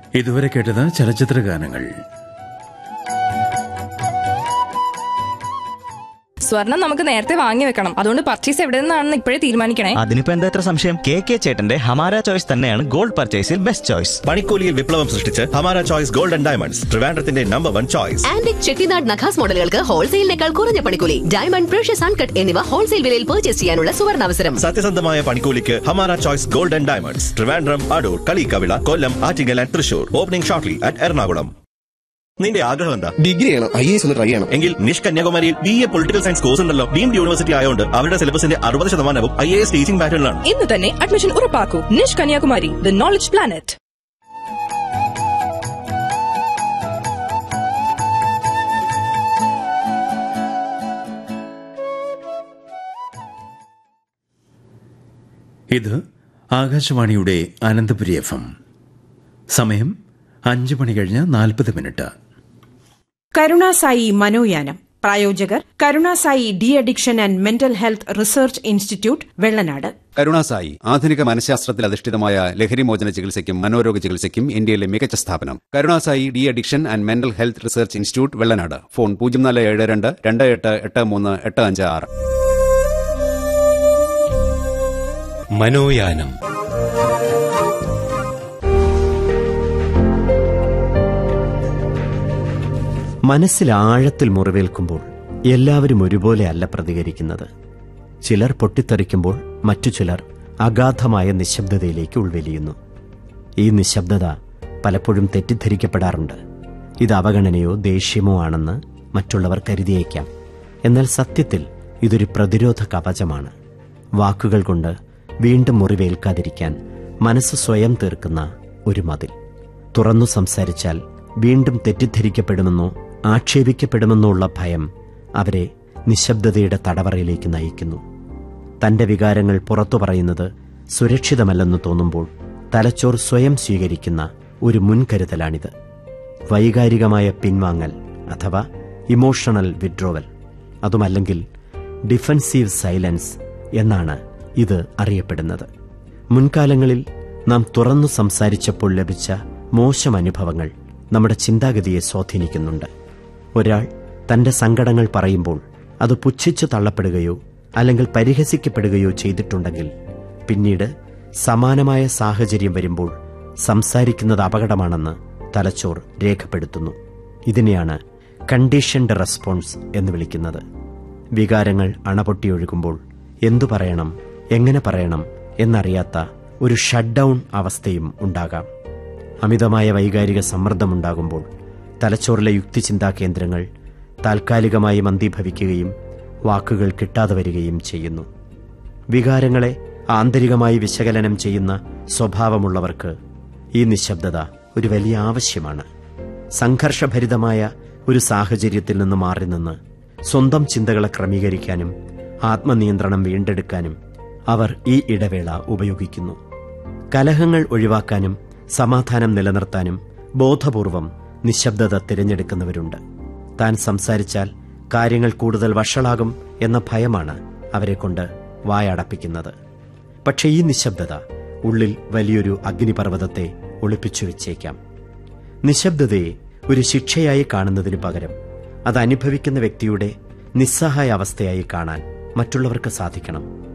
ഇതുവരെ കേട്ടത് ചലച്ചിത്ര ഗാനങ്ങൾ സ്വർണം നമുക്ക് നേരത്തെ വാങ്ങി വെക്കണം അതുകൊണ്ട് പർച്ചേസ് എവിടെ നിന്നാണെന്ന് ഇപ്പോഴേ തീരുമാനിക്കണേ അതിനിപ്പോ എന്താ ഇത്ര സംശയം കെ കെ ചേട്ടന്റെ ഹമാര ചോയ്സ് തന്നെയാണ് ഗോൾഡ് പർച്ചേസിൽ ബെസ്റ്റ് ചോയ്സ് പണിക്കൂലിയിൽ വിപ്ലവം സൃഷ്ടിച്ച് Hamara choice gold and diamonds ട്രിവാൻഡ്രത്തിന്റെ number one choice antique Chettinad നഖാസ് മോഡലുകൾക്ക് ഹോൾസെയിലിനേക്കാൾ കുറഞ്ഞ പണിക്കൂലി ഡയമണ്ട് പ്രഷ്യസ് അൺകട്ട് എന്നിവ ഹോൾസെയിൽ വിലയിൽ പർച്ചേസ് ചെയ്യാനുള്ള സുവർണാവസരം സത്യസന്ധമായ പണിക്കൂലിക്ക് Hamara choice gold and diamonds Trivandrum Adoor Kaliyikkavila Kollam Attingal and Thrissur opening shortly at Ernakulam നിന്റെ ആഗ്രഹം എന്താ ഡിഗ്രി ചെയ്യണം ഐ എസ് ഒന്ന് ട്രൈ ചെയ്യണം എങ്കിൽ നിഷ് കന്യാകുമാരിയിൽ B A political science course ഉണ്ടല്ലോ ഡീംഡ് യൂണിവേഴ്സിറ്റി ആയതുകൊണ്ട് അവരുടെ സിലബസിന്റെ അറുപത് ശതമാനവും ഐ എ എസ് ടീച്ചിംഗ് പാറ്റേണിലാണ് ഇന്ന് തന്നെ അഡ്മിഷൻ ഉറപ്പാക്കൂ NISH Kanyakumari the knowledge planet ഇത് ആകാശവാണിയുടെ അനന്തപുരി എഫ് എം സമയം അഞ്ച് മണി കഴിഞ്ഞ് നാൽപ്പത് മിനിറ്റ് കരുണാസായി മനോയാനം പ്രായോജകർ Karunasai de addiction and mental health research institute Vellanad Karunasai ആധുനിക മനഃശാസ്ത്രത്തിൽ അധിഷ്ഠിതമായ ലഹരിമോചന ചികിത്സയ്ക്കും മനോരോഗ ചികിത്സയ്ക്കും ഇന്ത്യയിലെ മികച്ച സ്ഥാപനം Karunasai de addiction and mental health research institute Vellanad phone പൂജ്യം നാല് ഏഴ് രണ്ട് രണ്ട് എട്ട് എട്ട് മൂന്ന് എട്ട് അഞ്ച് ആറ് മനോയാനം മനസ്സിൽ ആഴത്തിൽ മുറിവേൽക്കുമ്പോൾ എല്ലാവരും ഒരുപോലെ അല്ല പ്രതികരിക്കുന്നത് ചിലർ പൊട്ടിത്തെറിക്കുമ്പോൾ മറ്റു ചിലർ അഗാധമായ നിശബ്ദതയിലേക്ക് ഉൾവലിയുന്നു ഈ നിശബ്ദത പലപ്പോഴും തെറ്റിദ്ധരിക്കപ്പെടാറുണ്ട് ഇത് അവഗണനയോ ദേഷ്യമോ ആണെന്ന് മറ്റുള്ളവർ കരുതിയേക്കാം എന്നാൽ സത്യത്തിൽ ഇതൊരു പ്രതിരോധ കവചമാണ് വാക്കുകൾ കൊണ്ട് വീണ്ടും മുറിവേൽക്കാതിരിക്കാൻ മനസ്സ് സ്വയം തീർക്കുന്ന ഒരു മതിൽ തുറന്നു സംസാരിച്ചാൽ വീണ്ടും തെറ്റിദ്ധരിക്കപ്പെടുമെന്നോ ആക്ഷേപിക്കപ്പെടുമെന്നോ ഉള്ള ഭയം അവരെ നിശബ്ദതയുടെ തടവറയിലേക്ക് നയിക്കുന്നു തന്റെ വികാരങ്ങൾ പുറത്തു പറയുന്നത് സുരക്ഷിതമല്ലെന്ന് തോന്നുമ്പോൾ തലച്ചോർ സ്വയം സ്വീകരിക്കുന്ന ഒരു മുൻകരുതലാണിത് വൈകാരികമായ പിൻവാങ്ങൽ അഥവാ ഇമോഷണൽ വിഡ്രോവൽ അതുമല്ലെങ്കിൽ ഡിഫൻസീവ് സൈലൻസ് എന്നാണ് ഇത് അറിയപ്പെടുന്നത് മുൻകാലങ്ങളിൽ നാം തുറന്നു സംസാരിച്ചപ്പോൾ ലഭിച്ച മോശം അനുഭവങ്ങൾ നമ്മുടെ ചിന്താഗതിയെ സ്വാധീനിക്കുന്നുണ്ട് ഒരാൾ തന്റെ സങ്കടങ്ങൾ പറയുമ്പോൾ അത് പുച്ഛിച്ചു തള്ളപ്പെടുകയോ അല്ലെങ്കിൽ പരിഹസിക്കപ്പെടുകയോ ചെയ്തിട്ടുണ്ടെങ്കിൽ പിന്നീട് സമാനമായ സാഹചര്യം വരുമ്പോൾ സംസാരിക്കുന്നത് അപകടമാണെന്ന് തലച്ചോർ രേഖപ്പെടുത്തുന്നു ഇതിനെയാണ് കണ്ടീഷൻഡ് റെസ്പോൺസ് എന്ന് വിളിക്കുന്നത് വികാരങ്ങൾ അണപൊട്ടിയൊഴുകുമ്പോൾ എന്തു പറയണം എങ്ങനെ പറയണം എന്നറിയാത്ത ഒരു ഷട്ട് ഡൗൺ അവസ്ഥയും ഉണ്ടാകാം അമിതമായ വൈകാരിക സമ്മർദ്ദമുണ്ടാകുമ്പോൾ തലച്ചോറിലെ യുക്തിചിന്താ കേന്ദ്രങ്ങൾ താൽക്കാലികമായി മന്ദീഭവിക്കുകയും വാക്കുകൾ കിട്ടാതെ വരികയും ചെയ്യുന്നു വികാരങ്ങളെ ആന്തരികമായി വിശകലനം ചെയ്യുന്ന സ്വഭാവമുള്ളവർക്ക് ഈ നിശബ്ദത ഒരു വലിയ ആവശ്യമാണ് സംഘർഷഭരിതമായ ഒരു സാഹചര്യത്തിൽ നിന്ന് മാറി നിന്ന് സ്വന്തം ചിന്തകളെ ക്രമീകരിക്കാനും ആത്മനിയന്ത്രണം വീണ്ടെടുക്കാനും അവർ ഈ ഇടവേള ഉപയോഗിക്കുന്നു കലഹങ്ങൾ ഒഴിവാക്കാനും സമാധാനം നിലനിർത്താനും ബോധപൂർവം നിശബ്ദത തിരഞ്ഞെടുക്കുന്നവരുണ്ട് താൻ സംസാരിച്ചാൽ കാര്യങ്ങൾ കൂടുതൽ വഷളാകും എന്ന ഭയമാണ് അവരെ കൊണ്ട് വായടപ്പിക്കുന്നത് പക്ഷേ ഈ നിശബ്ദത ഉള്ളിൽ വലിയൊരു അഗ്നിപർവ്വതത്തെ ഒളിപ്പിച്ചു വെച്ചേക്കാം നിശബ്ദതയെ ഒരു ശിക്ഷയായി കാണുന്നതിന് പകരം അത് അനുഭവിക്കുന്ന വ്യക്തിയുടെ നിസ്സഹായ അവസ്ഥയായി കാണാൻ മറ്റുള്ളവർക്ക് സാധിക്കണം